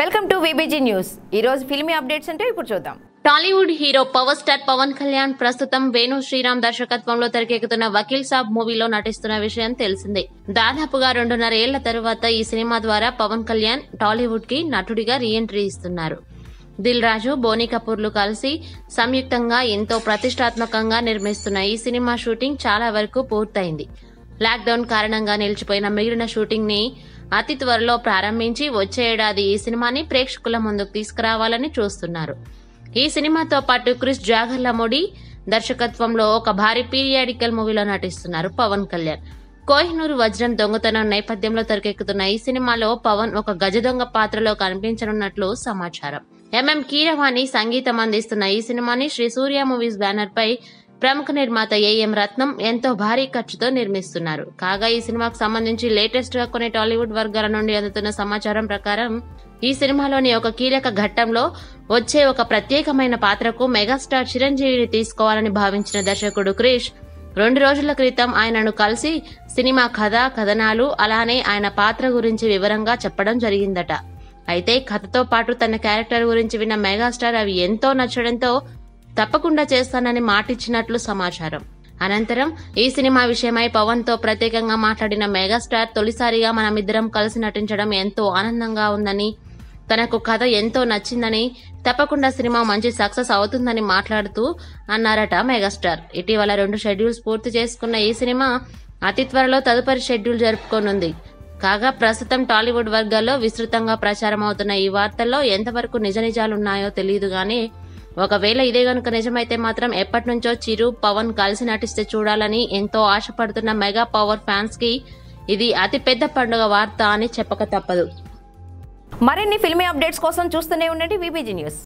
welcome to VBG news ఈ రోజు filmy updates అంటే ఇప్పుడు చూద్దాం Tollywood hero power star Pawan Kalyan ప్రస్తుతం వేణు శ్రీరామ్ దర్శకత్వంలో తెరకెక్కుతున్న వకీల్ సాబ్ మూవీలో నటిస్తున్న విషయం తెలిసిందే దాదాపుగా రెండున్నర ఏళ్ల తరువాత ఈ సినిమా ద్వారా పవన్ కళ్యాణ్ టాలీవుడ్ కి నటుడిగా రీఎంట్రీ ఇస్తున్నారు దిల్ రాజు బోనీ కపూర్లు కలిసి సంయుక్తంగా ఎంతో ప్రతిష్టాత్మకంగా నిర్మిస్తున్న ఈ సినిమా షూటింగ్ చాలా వరకు పూర్తయింది లాక్డౌన్ కారణంగా నిలిచిపోయిన మిగిలిన షూటింగ్ ని అతి త్వరలో ప్రారంభించి వచ్చే ఏడాది ఈ సినిమాని ప్రేక్షకుల ముందుకు తీసుకురావాలని చూస్తున్నారు ఈ సినిమాతో పాటు క్రిస్ జాగర్లమూడి దర్శకత్వంలో ఒక భారీ పీరియాడికల్ మూవీలో నటిస్తున్నారు పవన్ కళ్యాణ్ కోహినూరు వజ్రం దొంగతనం నేపథ్యంలో తెరకెక్కుతున్న ఈ సినిమాలో పవన్ ఒక గజ దొంగ పాత్రలో కనిపించనున్నట్లు సమాచారం ఎంఎం కీరవాణి సంగీతం అందిస్తున్న ఈ సినిమాని శ్రీ సూర్య మూవీస్ బ్యానర్ పై ప్రముఖ నిర్మాత ఏఎం రత్నం ఎంతో భారీ ఖర్చుతో నిర్మిస్తున్నారు కాగా ఈ సినిమాకు సంబంధించి లేటెస్ట్ గా కొన్ని టాలీవుడ్ వర్గాల నుండి అందుతున్న సమాచారం ప్రకారం ఈ సినిమాలోని ఒక కీలక ఘట్టంలో వచ్చే ఒక ప్రత్యేకమైన పాత్రకు మెగాస్టార్ చిరంజీవిని తీసుకోవాలని భావించిన దర్శకుడు క్రిష్ రెండు రోజుల క్రితం ఆయనను కలిసి సినిమా కథ కథనాలు అలానే ఆయన పాత్ర గురించి వివరంగా చెప్పడం జరిగిందట అయితే కథతో పాటు తన క్యారెక్టర్ గురించి విన్న మెగాస్టార్ అవి ఎంతో నచ్చడంతో తప్పకుండా చేస్తానని మాటిచ్చినట్లు సమాచారం అనంతరం ఈ సినిమా విషయమై పవన్ తో ప్రత్యేకంగా మాట్లాడిన మెగాస్టార్ తొలిసారిగా మనమిద్దరం కలిసి నటించడం ఎంతో ఆనందంగా ఉందని తనకు కథ ఎంతో నచ్చిందని తప్పకుండా సినిమా మంచి సక్సెస్ అవుతుందని మాట్లాడుతూ అన్నారట మెగాస్టార్ ఇటీవల రెండు షెడ్యూల్స్ పూర్తి చేసుకున్న ఈ సినిమా అతి త్వరలో తదుపరి షెడ్యూల్ జరుపుకోనుంది కాగా ప్రస్తుతం టాలీవుడ్ వర్గాల్లో విస్తృతంగా ప్రచారం అవుతున్న ఈ వార్తల్లో ఎంతవరకు నిజ నిజాలున్నాయో తెలియదు గానీ ఒకవేళ ఇదే గనుక నిజమైతే మాత్రం ఎప్పటి నుంచో చిరు పవన్ కలిసి నటిస్తే చూడాలని ఎంతో ఆశపడుతున్న మెగా పవర్ ఫ్యాన్స్ కి ఇది అతి పెద్ద పండుగ వార్త అని చెప్పక తప్పదు మరిన్ని ఫిల్మీ అప్డేట్స్ కోసం చూస్తూనే ఉండండి విబిజీ న్యూస్